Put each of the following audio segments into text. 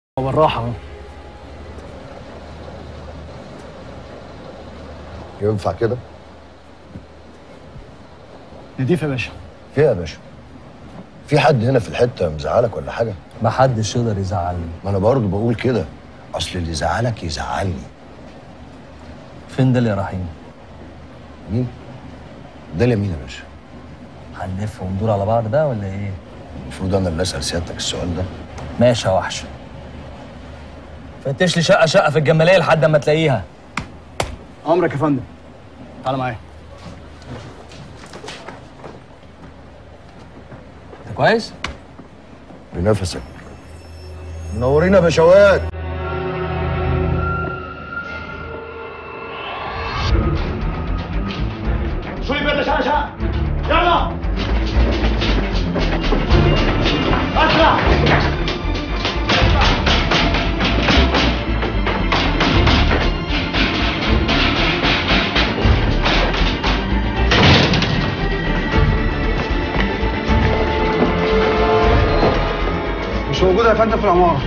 بالراحه اهو ينفع كده؟ نضيف يا باشا في إيه يا باشا؟ في حد هنا في الحته مزعلك ولا حاجه؟ ما حدش يقدر يزعلني ما انا برضه بقول كده اصل اللي يزعلك يزعلني فين ده يا رحيم مين؟ ده اليمين يا باشا هنلف وندور على بعض بقى ولا ايه المفروض انا اللي اسال سيادتك السؤال ده ماشي يا وحش فتش لي شقه شقه في الجماليه لحد اما تلاقيها امرك يا فندم تعالى معايا انت كويس بنفسك منورين يا باشوات شو يبدا شقة شقة يلا اسرع مش موجوده يا فندم في العماره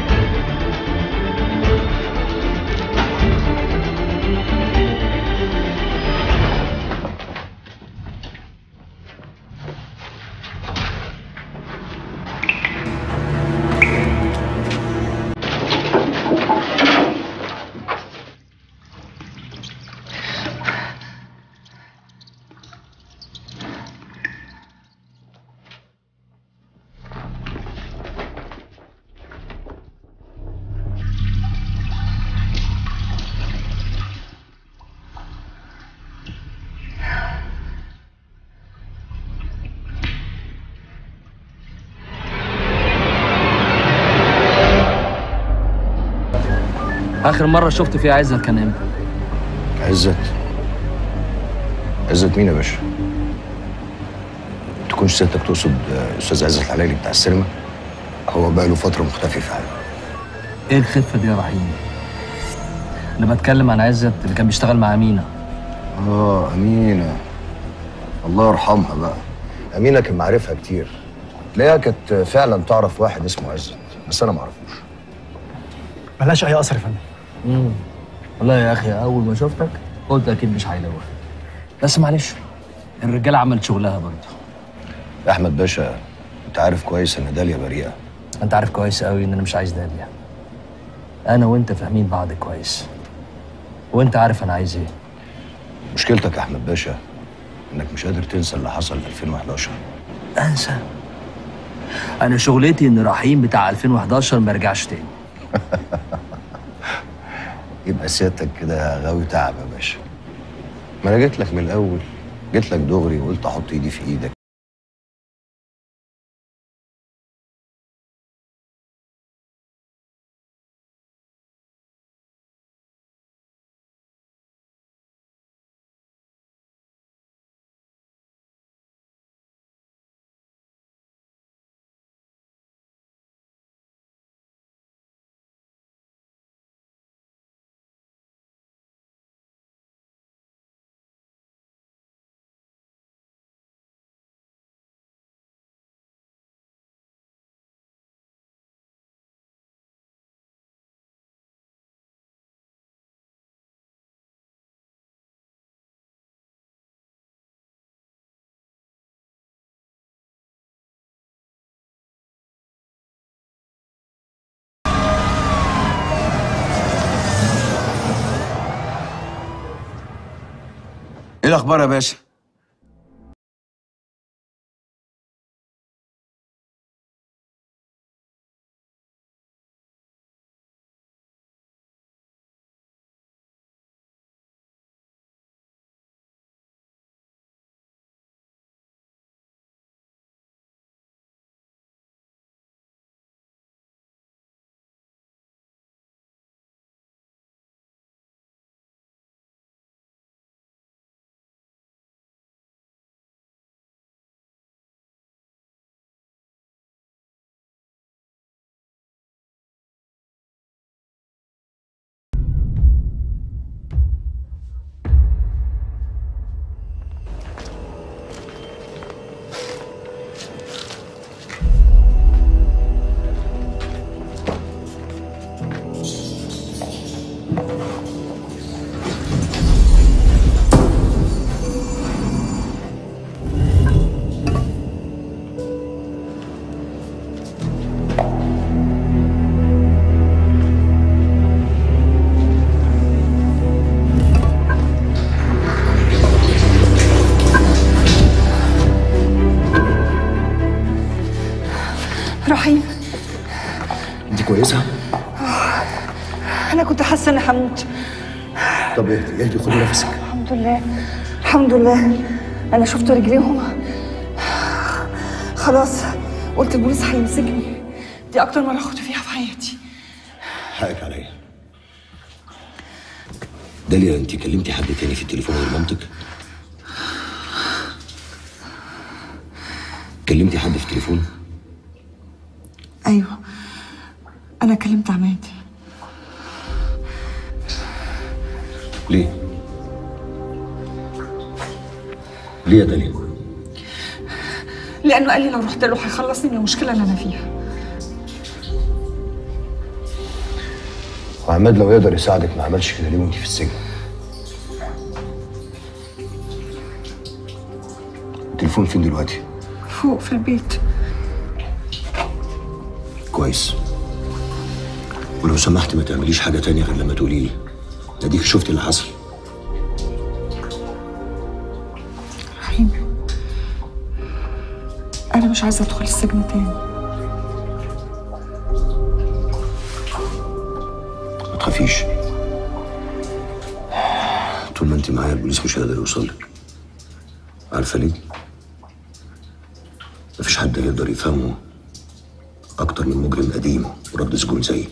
اخر مره شفت فيها عزت كان امتى عزت عزت مين يا باشا؟ تكونش سيادتك تقصد آه، استاذ عزت الحلالي بتاع السينما؟ هو بقى له فتره مختفي فعلا ايه الخفه دي يا رحيم انا بتكلم عن عزت اللي كان بيشتغل مع امينه اه امينه الله يرحمها بقى امينه كان معرفها كتير تلاقيها كانت فعلا تعرف واحد اسمه عزت بس انا ما اعرفوش ملهاش اي اثر يا فندم امم والله يا اخي اول ما شفتك قلت اكيد مش هيلاقوها بس معلش الرجاله عملت شغلها برضه يا احمد باشا انت عارف كويس ان داليا بريئه انت عارف كويس قوي ان انا مش عايز داليا انا وانت فاهمين بعض كويس وانت عارف انا عايز ايه مشكلتك يا احمد باشا انك مش قادر تنسى اللي حصل في 2011 انسى انا شغلتي ان رحيم بتاع 2011 ما يرجعش تاني يبقى سيادتك كده غاوي تعب يا باشا ما انا جيت لك من الاول جيت لك دغري وقلت احط ايدي في ايدك ايه الاخبار يا باشا انا كنت حاسه اني هموت طب اهدي اهدي خدي نفسك الحمد لله الحمد لله انا شفت رجليهم خلاص قلت البوليس هيمسكني دي اكتر مره خدت فيها في حياتي حقك عليا داليا انت كلمتي حد تاني في التليفون غير مامتك كلمتي حد في التليفون ايوه انا كلمت عماد ليه ليه يا داليا لانه قال لي لو رحت له هيخلصني من المشكله اللي انا فيها وعماد لو يقدر يساعدك ما عملش كده ليه وانت في السجن التليفون فين دلوقتي فوق في البيت كويس ولو سمحت ما تعمليش حاجه تانية غير لما تقولي لي اديك شفتي اللي حصل رحيم انا مش عايزه ادخل السجن تاني ما تخافيش طول ما انت معايا البوليس مش هيقدر يوصل لك عارفه ليه مفيش حد هيقدر يفهمه اكتر من مجرم قديم ورد سجون زيي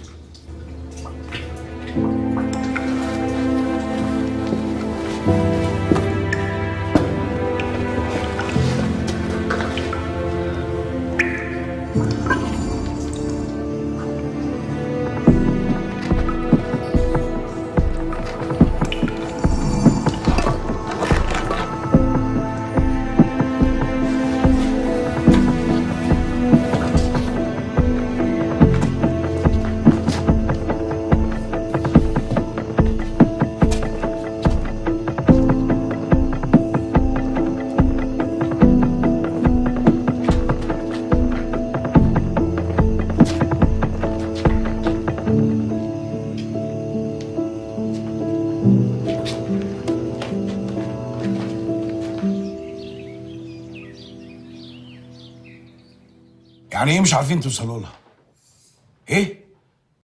يعني ايه مش عارفين توصلوا لها؟ ايه؟